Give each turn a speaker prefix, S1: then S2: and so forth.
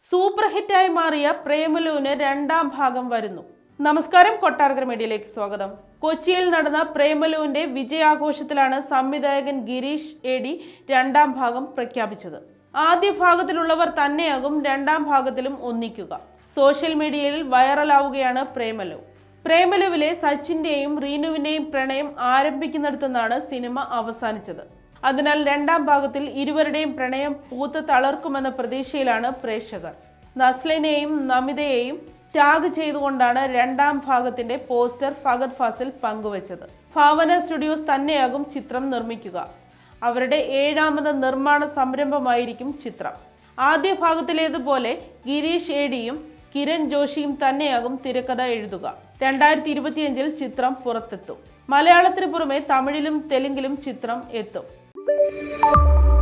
S1: super ഹിറ്റായി മാറിയ പ്രേമലുവിന് രണ്ടാം ഭാഗം വരുന്നു നമസ്കാരം കൊട്ടാരക്കര മീഡിയയിലേക്ക് സ്വാഗതം കൊച്ചിയിൽ നടന്ന പ്രേമലുവിന്റെ വിജയാഘോഷത്തിലാണ് സംവിധായകൻ ഗിരീഷ് എ രണ്ടാം ഭാഗം പ്രഖ്യാപിച്ചത് ആദ്യ ഭാഗത്തിലുള്ളവർ തന്നെയാകും രണ്ടാം ഭാഗത്തിലും ഒന്നിക്കുക സോഷ്യൽ മീഡിയയിൽ വൈറലാവുകയാണ് പ്രേമലു പ്രേമലുവിലെ സച്ചിന്റെയും റീനുവിന്റെയും പ്രണയം ആരംഭിക്കുന്നിടത്തുനിന്നാണ് സിനിമ അവസാനിച്ചത് അതിനാൽ രണ്ടാം ഭാഗത്തിൽ ഇരുവരുടെയും പ്രണയം പൂത്ത് തളർക്കുമെന്ന പ്രതീക്ഷയിലാണ് പ്രേക്ഷകർ നസ്ലിനെയും നമിതയെയും ടാഗ് ചെയ്തുകൊണ്ടാണ് രണ്ടാം ഭാഗത്തിന്റെ പോസ്റ്റർ ഫഗത് ഫാസിൽ പങ്കുവച്ചത് ഭാവന സ്റ്റുഡിയോസ് തന്നെയാകും ചിത്രം നിർമ്മിക്കുക അവരുടെ ഏഴാമത് നിർമ്മാണ സംരംഭമായിരിക്കും ചിത്രം ആദ്യ ഭാഗത്തിലേതുപോലെ ഗിരീഷ് ഏഡിയും കിരൺ ജോഷിയും തന്നെയാകും തിരക്കഥ എഴുതുക രണ്ടായിരത്തി ഇരുപത്തിയഞ്ചിൽ ചിത്രം പുറത്തെത്തും മലയാളത്തിന് പുറമെ തമിഴിലും തെലുങ്കിലും ചിത്രം എത്തും